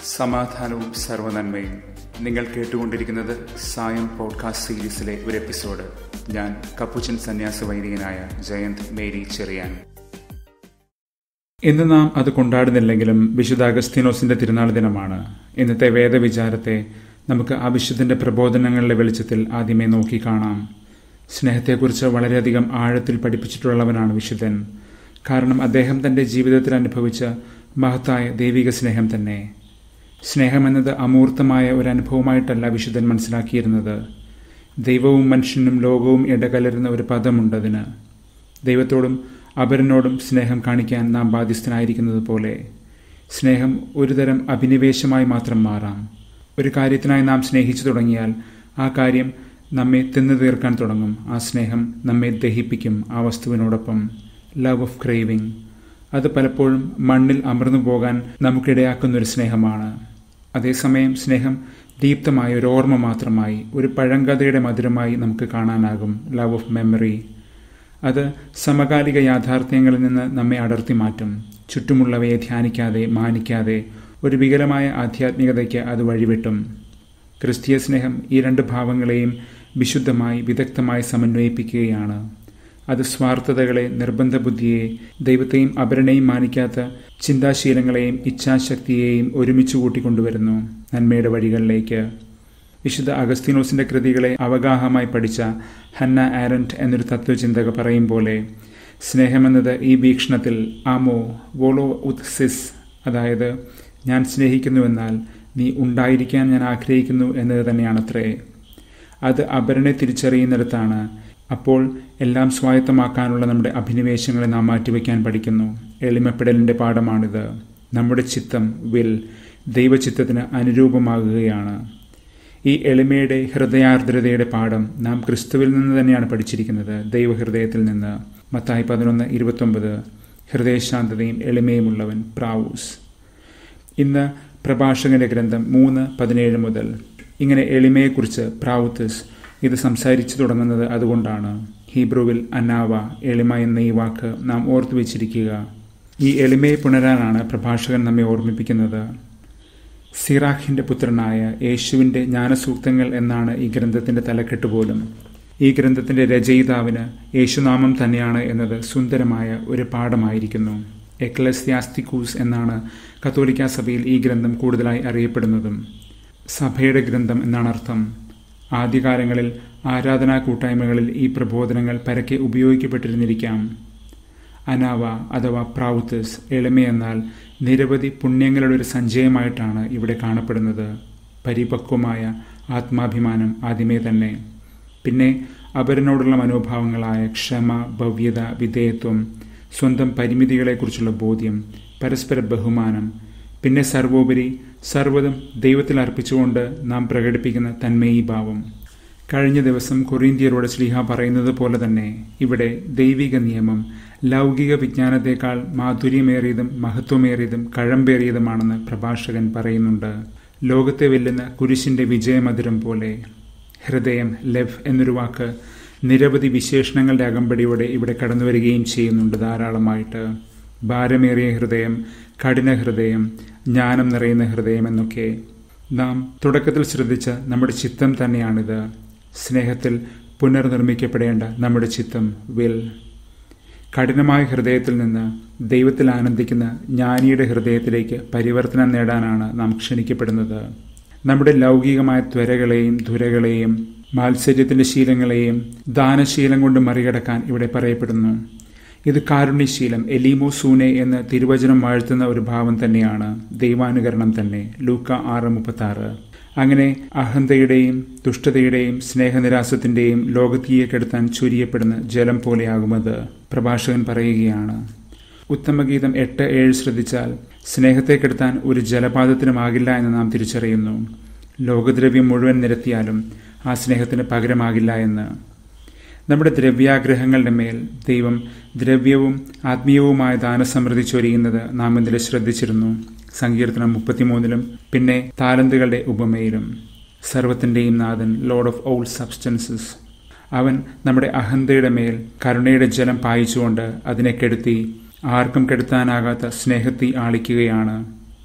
സമാധാനവും സർവനന്മയും നിങ്ങൾ കേട്ടുകൊണ്ടിരിക്കുന്നത് സായം പോഡ്കാസ്റ്റ് സീരീസിലെ ഒരു എപ്പിസോഡ് ഞാൻ കപ്പുച്ചൻ സന്യാസ വൈദികനായ ജയന്ത് മേരി ചെറിയാൻ ഇന്ന് നാം അത് കൊണ്ടാടുന്നില്ലെങ്കിലും വിശുദ്ധ അഗസ്തീനോസിന്റെ തിരുനാൾ ദിനമാണ് ഇന്നത്തെ വേദവിചാരത്തെ നമുക്ക് ആ വിശുദ്ധന്റെ പ്രബോധനങ്ങളുടെ വെളിച്ചത്തിൽ ആദ്യമേ നോക്കി കാണാം സ്നേഹത്തെക്കുറിച്ച് വളരെയധികം ആഴത്തിൽ പഠിപ്പിച്ചിട്ടുള്ളവനാണ് വിശുദ്ധൻ കാരണം അദ്ദേഹം തന്റെ ജീവിതത്തിൽ അനുഭവിച്ച മഹത്തായ ദൈവിക സ്നേഹം തന്നെ സ്നേഹമെന്നത് അമൂർത്തമായ ഒരു അനുഭവമായിട്ടല്ല വിശുദ്ധൻ മനസ്സിലാക്കിയിരുന്നത് ദൈവവും മനുഷ്യനും ലോകവും ഇടകലരുന്ന ഒരു പദമുണ്ടതിന് ദൈവത്തോടും അപരനോടും സ്നേഹം കാണിക്കാൻ നാം ബാധ്യസ്ഥനായിരിക്കുന്നത് പോലെ സ്നേഹം ഒരുതരം അഭിനിവേശമായി മാത്രം മാറാം ഒരു കാര്യത്തിനായി നാം സ്നേഹിച്ചു തുടങ്ങിയാൽ ആ കാര്യം നമ്മെ തിന്നു തീർക്കാൻ തുടങ്ങും ആ സ്നേഹം നമ്മെ ദഹിപ്പിക്കും ആ വസ്തുവിനോടൊപ്പം ലവ് ഓഫ് ക്രേവിംഗ് അത് പലപ്പോഴും മണ്ണിൽ അമർന്നു പോകാൻ നമുക്കിടയാക്കുന്ന ഒരു സ്നേഹമാണ് അതേസമയം സ്നേഹം ദീപ്തമായ ഒരു ഓർമ്മ മാത്രമായി ഒരു പഴങ്കഥയുടെ മധുരമായി നമുക്ക് കാണാനാകും ലവ് ഓഫ് മെമ്മറി അത് സമകാലിക യാഥാർത്ഥ്യങ്ങളിൽ നിന്ന് നമ്മെ അടർത്തി മാറ്റും ചുറ്റുമുള്ളവയെ ധ്യാനിക്കാതെ മാനിക്കാതെ ഒരു വികലമായ ആധ്യാത്മികതയ്ക്ക് അത് വഴിവിട്ടും ക്രിസ്തീയ സ്നേഹം ഈ രണ്ട് ഭാവങ്ങളെയും വിശുദ്ധമായി വിദഗ്ധമായി സമന്വയിപ്പിക്കുകയാണ് അത് സ്വാർത്ഥതകളെ നിർബന്ധ ബുദ്ധിയെ ദൈവത്തെയും അപരനെയും മാനിക്കാത്ത ചിന്താശീലങ്ങളെയും ഇച്ഛാശക്തിയെയും ഒരുമിച്ച് കൂട്ടിക്കൊണ്ടുവരുന്നു നന്മയുടെ വഴികളിലേക്ക് വിശുദ്ധ അഗസ്തീനോസിന്റെ കൃതികളെ അവഗാഹമായി പഠിച്ച ഹന്ന ആരൻറ്റ് എന്നൊരു തത്വചിന്തക പറയും പോലെ സ്നേഹമെന്നത് ഈ വീക്ഷണത്തിൽ ആമോ വോളോ ഉത് സിസ് അതായത് ഞാൻ സ്നേഹിക്കുന്നുവെന്നാൽ നീ ഉണ്ടായിരിക്കാൻ ഞാൻ ആഗ്രഹിക്കുന്നു എന്നത് തന്നെയാണത്രേ അത് അപരനെ തിരിച്ചറിയുന്നിടത്താണ് അപ്പോൾ എല്ലാം സ്വായത്തമാക്കാനുള്ള നമ്മുടെ അഭിനിവേശങ്ങളെ നാം മാറ്റിവെക്കാൻ പഠിക്കുന്നു എളിമപ്പെടലിന്റെ പാഠമാണിത് നമ്മുടെ ചിത്തം വിൽ ദൈവചിത്തത്തിന് അനുരൂപമാകുകയാണ് ഈ എളിമയുടെ ഹൃദയാർദ്രതയുടെ പാഠം നാം ക്രിസ്തുവിൽ നിന്ന് തന്നെയാണ് പഠിച്ചിരിക്കുന്നത് ദൈവഹൃദയത്തിൽ നിന്ന് മത്തായി പതിനൊന്ന് ഇരുപത്തൊമ്പത് ഹൃദയശാന്തതയും എളിമയുമുള്ളവൻ പ്രാവൂസ് ഇന്ന് പ്രഭാഷകന്റെ ഗ്രന്ഥം മൂന്ന് പതിനേഴ് മുതൽ ഇങ്ങനെ എളിമയെക്കുറിച്ച് പ്രാവുത്തസ് ഇത് സംസാരിച്ചു തുടങ്ങുന്നത് അതുകൊണ്ടാണ് ഹീബ്രുവിൽ അന്നാവ എളിമ എന്ന ഈ വാക്ക് നാം ഓർത്തു വെച്ചിരിക്കുക ഈ എളിമയെ പുണരാനാണ് പ്രഭാഷകൻ നമ്മെ ഓർമ്മിപ്പിക്കുന്നത് സിറാഖിന്റെ പുത്രനായ യേശുവിന്റെ ജ്ഞാനസൂക്തങ്ങൾ എന്നാണ് ഈ ഗ്രന്ഥത്തിന്റെ തലക്കെട്ട് പോലും ഈ ഗ്രന്ഥത്തിന്റെ രചയിതാവിന് യേശുനാമം തന്നെയാണ് എന്നത് സുന്ദരമായ ഒരു പാഠമായിരിക്കുന്നു എക്ലസ്യാസ്തിക്കൂസ് എന്നാണ് കത്തോലിക്ക സഭയിൽ ഈ ഗ്രന്ഥം കൂടുതലായി അറിയപ്പെടുന്നതും സഭയുടെ ഗ്രന്ഥം എന്നാണ് അർത്ഥം ആദ്യകാലങ്ങളിൽ ആരാധനാ കൂട്ടായ്മകളിൽ ഈ പ്രബോധനങ്ങൾ പരക്കെ ഉപയോഗിക്കപ്പെട്ടിരുന്നിരിക്കാം അനാവ അഥവാ പ്രൗത്തസ് എളിമയെന്നാൽ നിരവധി പുണ്യങ്ങളുടെ ഒരു സഞ്ചയമായിട്ടാണ് ഇവിടെ കാണപ്പെടുന്നത് പരിപക്വമായ ആത്മാഭിമാനം ആദ്യമേ തന്നെ പിന്നെ അപരനോടുള്ള മനോഭാവങ്ങളായ ക്ഷമ ഭവ്യത വിധേയത്വം സ്വന്തം പരിമിതികളെക്കുറിച്ചുള്ള ബോധ്യം പരസ്പര ബഹുമാനം പിന്നെ സർവോപരി സർവ്വതും ദൈവത്തിൽ അർപ്പിച്ചുകൊണ്ട് നാം പ്രകടിപ്പിക്കുന്ന തന്മയീഭാവം കഴിഞ്ഞ ദിവസം കൊറീന്ത്യരോട് ശ്രീഹ പറയുന്നത് പോലെ തന്നെ ഇവിടെ ദൈവിക നിയമം ലൗകിക വിജ്ഞാനത്തെക്കാൾ മാധുര്യമേറിയതും മഹത്വമേറിയതും കഴമ്പേറിയതുമാണെന്ന് പ്രഭാഷകൻ പറയുന്നുണ്ട് ലോകത്തെ വെല്ലുന്ന കുരിശിന്റെ വിജയമധുരം പോലെ ഹൃദയം ലെവ് എന്നൊരു വാക്ക് നിരവധി വിശേഷണങ്ങളുടെ അകമ്പടിയോടെ ഇവിടെ കടന്നു വരികയും ചെയ്യുന്നുണ്ട് ധാരാളമായിട്ട് ഭാരമേറിയ ഹൃദയം കഠിന ഹൃദയം ജ്ഞാനം നിറയുന്ന ഹൃദയം എന്നൊക്കെ നാം തുടക്കത്തിൽ ശ്രദ്ധിച്ച നമ്മുടെ ചിത്തം തന്നെയാണിത് സ്നേഹത്തിൽ പുനർനിർമ്മിക്കപ്പെടേണ്ട നമ്മുടെ ചിത്തം വിൽ കഠിനമായ ഹൃദയത്തിൽ നിന്ന് ദൈവത്തിൽ ആനന്ദിക്കുന്ന ജ്ഞാനിയുടെ ഹൃദയത്തിലേക്ക് പരിവർത്തനം നേടാനാണ് നാം ക്ഷണിക്കപ്പെടുന്നത് നമ്മുടെ ലൗകികമായ ത്വരകളെയും ധുരകളെയും മാത്സര്യത്തിന്റെ ശീലങ്ങളെയും ദാനശീലം കൊണ്ട് മറികടക്കാൻ ഇവിടെ പറയപ്പെടുന്നു ഇത് കാരുണ്യശീലം എലീമോ സൂനെ എന്ന് തിരുവചനം വാഴ്ത്തുന്ന ഒരു ഭാവം തന്നെയാണ് ദൈവാനുകരണം തന്നെ ലൂക്ക ആറ് മുപ്പത്തി ആറ് അങ്ങനെ അഹന്തയുടെയും ദുഷ്ടതയുടെയും സ്നേഹനിരാസത്തിന്റെയും ലോകത്തീയെ കെടുത്താൻ ചുരിയപ്പെടുന്ന ജലം പോലെയാകുമത് പ്രഭാഷകൻ പറയുകയാണ് ഉത്തമഗീതം എട്ട് ഏഴ് ശ്രദ്ധിച്ചാൽ സ്നേഹത്തെ കെടുത്താൻ ഒരു ജലപാതത്തിനുമാകില്ല എന്ന് നാം തിരിച്ചറിയുന്നു ലോകദ്രവ്യം മുഴുവൻ നിരത്തിയാലും ആ സ്നേഹത്തിന് പകരമാകില്ല എന്ന് നമ്മുടെ ദ്രവ്യാഗ്രഹങ്ങളുടെ മേൽ ദൈവം ദ്രവ്യവും ആത്മീയവുമായ ദാനസമൃദ്ധി ചൊരിയുന്നത് നാം ഇന്നലെ ശ്രദ്ധിച്ചിരുന്നു സങ്കീർത്തനം മുപ്പത്തിമൂന്നിലും പിന്നെ താലന്തുകളുടെ ഉപമയിലും സർവത്തിൻ്റെയും നാഥൻ ലോർഡ് ഓഫ് ഓൾ സബ്സ്റ്റൻസസ് അവൻ നമ്മുടെ അഹന്തയുടെ മേൽ കരുണയുടെ ജലം പായിച്ചുകൊണ്ട് അതിനെ കെടുത്തി ആർക്കും കെടുത്താനാകാത്ത സ്നേഹത്തി ആളിക്കുകയാണ്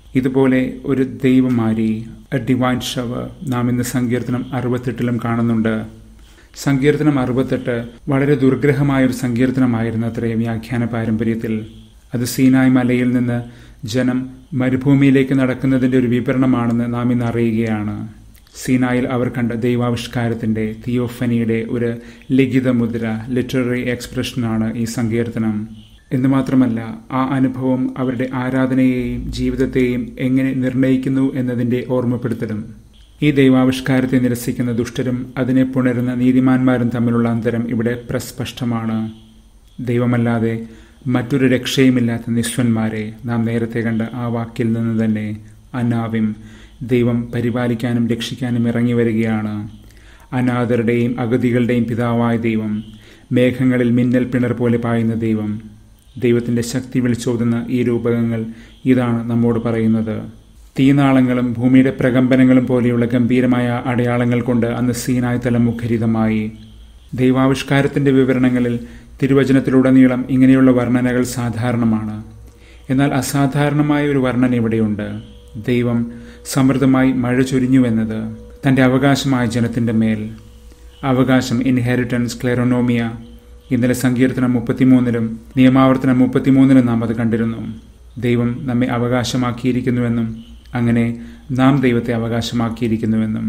ഇതുപോലെ ഒരു ദൈവമാരി എ ഡിവൈൻ ഷവർ നാം ഇന്ന് സങ്കീർത്തനം അറുപത്തെട്ടിലും കാണുന്നുണ്ട് സങ്കീർത്തനം അറുപത്തെട്ട് വളരെ ദുർഗ്രഹമായ ഒരു സങ്കീർത്തനമായിരുന്നു അത്രേ വ്യാഖ്യാന പാരമ്പര്യത്തിൽ അത് സീനായ് മലയിൽ നിന്ന് ജനം മരുഭൂമിയിലേക്ക് നടക്കുന്നതിന്റെ ഒരു വിവരണമാണെന്ന് നാം ഇന്ന് അറിയുകയാണ് സീനായിൽ അവർ കണ്ട ദൈവാവിഷ്കാരത്തിന്റെ തിയോഫനിയുടെ ഒരു ലിഖിത മുദ്ര ലിറ്റററി എക്സ്പ്രഷനാണ് ഈ സങ്കീർത്തനം എന്ന് മാത്രമല്ല ആ അനുഭവം അവരുടെ ആരാധനയെയും ജീവിതത്തെയും എങ്ങനെ നിർണയിക്കുന്നു എന്നതിന്റെ ഓർമ്മപ്പെടുത്തലും ഈ ദൈവാവിഷ്കാരത്തെ നിരസിക്കുന്ന ദുഷ്ടരും അതിനെ പുണരുന്ന നീതിമാന്മാരും തമ്മിലുള്ള അന്തരം ഇവിടെ പ്രസ്പഷ്ടമാണ് ദൈവമല്ലാതെ മറ്റൊരു രക്ഷയുമില്ലാത്ത നിസ്വന്മാരെ നാം നേരത്തെ കണ്ട ആ വാക്കിൽ നിന്ന് തന്നെ അനാവിം ദൈവം പരിപാലിക്കാനും രക്ഷിക്കാനും ഇറങ്ങി വരികയാണ് അനാഥരുടെയും അഗതികളുടെയും പിതാവായ ദൈവം മേഘങ്ങളിൽ മിന്നൽ പിണർ പോലെ പായുന്ന ദൈവം ദൈവത്തിന്റെ ശക്തി വിളിച്ചോതുന്ന ഈ രൂപകങ്ങൾ ഇതാണ് നമ്മോട് പറയുന്നത് തീനാളങ്ങളും ഭൂമിയുടെ പ്രകമ്പനങ്ങളും പോലെയുള്ള ഗംഭീരമായ അടയാളങ്ങൾ കൊണ്ട് അന്ന് സീനായ് തലം മുഖരിതമായി ദൈവാവിഷ്കാരത്തിന്റെ വിവരണങ്ങളിൽ തിരുവചനത്തിലുടനീളം ഇങ്ങനെയുള്ള വർണ്ണനകൾ സാധാരണമാണ് എന്നാൽ അസാധാരണമായ ഒരു വർണ്ണന ഇവിടെയുണ്ട് ദൈവം സമൃദ്ധമായി മഴ ചൊരിഞ്ഞുവെന്നത് തന്റെ അവകാശമായ ജനത്തിന്റെ മേൽ അവകാശം ഇൻഹെറിറ്റൻസ് ക്ലെറോനോമിയ ഇന്നലെ സങ്കീർത്തനം മുപ്പത്തിമൂന്നിലും നിയമാവർത്തനം മുപ്പത്തിമൂന്നിലും നാം അത് കണ്ടിരുന്നു ദൈവം നമ്മെ അവകാശമാക്കിയിരിക്കുന്നുവെന്നും അങ്ങനെ നാം ദൈവത്തെ അവകാശമാക്കിയിരിക്കുന്നുവെന്നും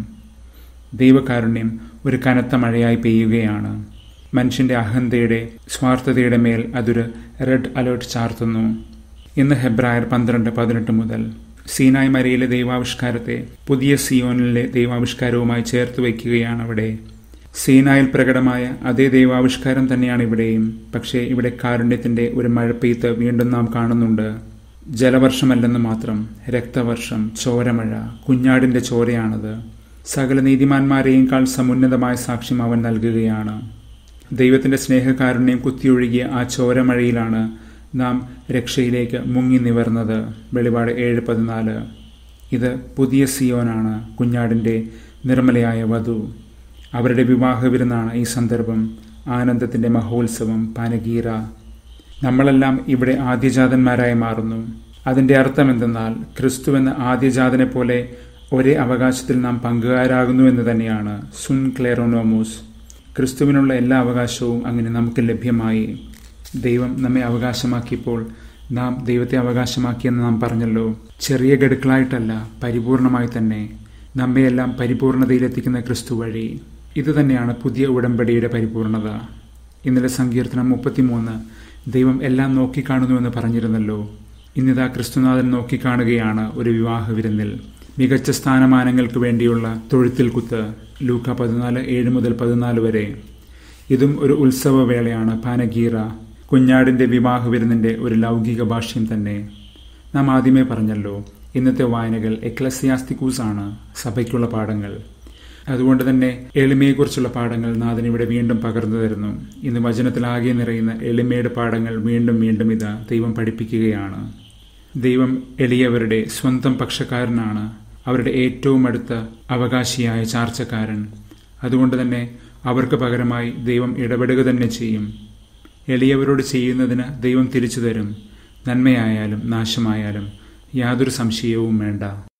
ദൈവകാരുണ്യം ഒരു കനത്ത മഴയായി പെയ്യുകയാണ് മനുഷ്യന്റെ അഹന്തയുടെ സ്വാർത്ഥതയുടെ മേൽ അതൊരു റെഡ് അലേർട്ട് ചാർത്തുന്നു ഇന്ന് ഹെബ്രായർ പന്ത്രണ്ട് പതിനെട്ട് മുതൽ സീനായ് മരയിലെ ദൈവാവിഷ്കാരത്തെ പുതിയ സിയോനിലെ ദൈവാവിഷ്കാരവുമായി ചേർത്ത് വയ്ക്കുകയാണ് അവിടെ സീനായിൽ പ്രകടമായ അതേ ദൈവാവിഷ്കാരം തന്നെയാണ് ഇവിടെയും പക്ഷേ ഇവിടെ കാരുണ്യത്തിന്റെ ഒരു മഴപ്പെയ്ത്ത് വീണ്ടും നാം കാണുന്നുണ്ട് ജലവർഷമല്ലെന്ന് മാത്രം രക്തവർഷം ചോരമഴ കുഞ്ഞാടിന്റെ ചോരയാണത് സകല നീതിമാന്മാരെയും കാൾ സമുന്നതമായ സാക്ഷ്യം അവൻ നൽകുകയാണ് ദൈവത്തിന്റെ സ്നേഹകാരുണ്യം കുത്തിയൊഴുകിയ ആ ചോരമഴയിലാണ് നാം രക്ഷയിലേക്ക് മുങ്ങി നിവർന്നത് വെളിപാട് ഏഴ് പതിനാല് ഇത് പുതിയ സിയോനാണ് കുഞ്ഞാടിന്റെ നിർമ്മലയായ വധു അവരുടെ വിവാഹ വിരുന്നാണ് ഈ സന്ദർഭം ആനന്ദത്തിന്റെ മഹോത്സവം പാനഗീര നമ്മളെല്ലാം ഇവിടെ ആദ്യജാതന്മാരായി മാറുന്നു അതിന്റെ അർത്ഥം എന്തെന്നാൽ ക്രിസ്തു എന്ന ആദ്യജാതനെ പോലെ ഒരേ അവകാശത്തിൽ നാം പങ്കുകാരാകുന്നു എന്ന് തന്നെയാണ് സുൻ ക്ലേറോനോമോസ് ക്രിസ്തുവിനുള്ള എല്ലാ അവകാശവും അങ്ങനെ നമുക്ക് ലഭ്യമായി ദൈവം നമ്മെ അവകാശമാക്കിയപ്പോൾ നാം ദൈവത്തെ അവകാശമാക്കിയെന്ന് നാം പറഞ്ഞല്ലോ ചെറിയ ഗഡുക്കളായിട്ടല്ല പരിപൂർണമായി തന്നെ നമ്മയെല്ലാം പരിപൂർണതയിലെത്തിക്കുന്ന ക്രിസ്തു വഴി ഇത് തന്നെയാണ് പുതിയ ഉടമ്പടിയുടെ പരിപൂർണത ഇന്നലെ സങ്കീർത്തനം മുപ്പത്തിമൂന്ന് ദൈവം എല്ലാം നോക്കിക്കാണുന്നുവെന്ന് പറഞ്ഞിരുന്നല്ലോ ഇന്നിതാ ക്രിസ്തുനാഥൻ നോക്കിക്കാണുകയാണ് ഒരു വിവാഹ വിരുന്നിൽ മികച്ച സ്ഥാനമാനങ്ങൾക്ക് വേണ്ടിയുള്ള തൊഴുത്തിൽ കുത്ത് ലൂക്ക പതിനാല് ഏഴ് മുതൽ പതിനാല് വരെ ഇതും ഒരു ഉത്സവവേളയാണ് പാനഗീറ കുഞ്ഞാടിന്റെ വിവാഹ വിരുന്നിന്റെ ഒരു ലൗകിക ഭാഷ്യം തന്നെ നാം ആദ്യമേ പറഞ്ഞല്ലോ ഇന്നത്തെ വായനകൾ എക്ലസിയാസ്തിക്കൂസ് ആണ് സഭയ്ക്കുള്ള പാഠങ്ങൾ അതുകൊണ്ട് തന്നെ എളിമയെക്കുറിച്ചുള്ള പാഠങ്ങൾ നാഥൻ ഇവിടെ വീണ്ടും പകർന്നു തരുന്നു ഇന്ന് വചനത്തിലാകെ നിറയുന്ന എളിമയുടെ പാഠങ്ങൾ വീണ്ടും വീണ്ടും ഇതാ ദൈവം പഠിപ്പിക്കുകയാണ് ദൈവം എളിയവരുടെ സ്വന്തം പക്ഷക്കാരനാണ് അവരുടെ ഏറ്റവും അടുത്ത അവകാശിയായ ചാർച്ചക്കാരൻ അതുകൊണ്ട് തന്നെ അവർക്ക് പകരമായി ദൈവം ഇടപെടുക തന്നെ ചെയ്യും എളിയവരോട് ചെയ്യുന്നതിന് ദൈവം തിരിച്ചു തരും നന്മയായാലും നാശമായാലും യാതൊരു സംശയവും വേണ്ട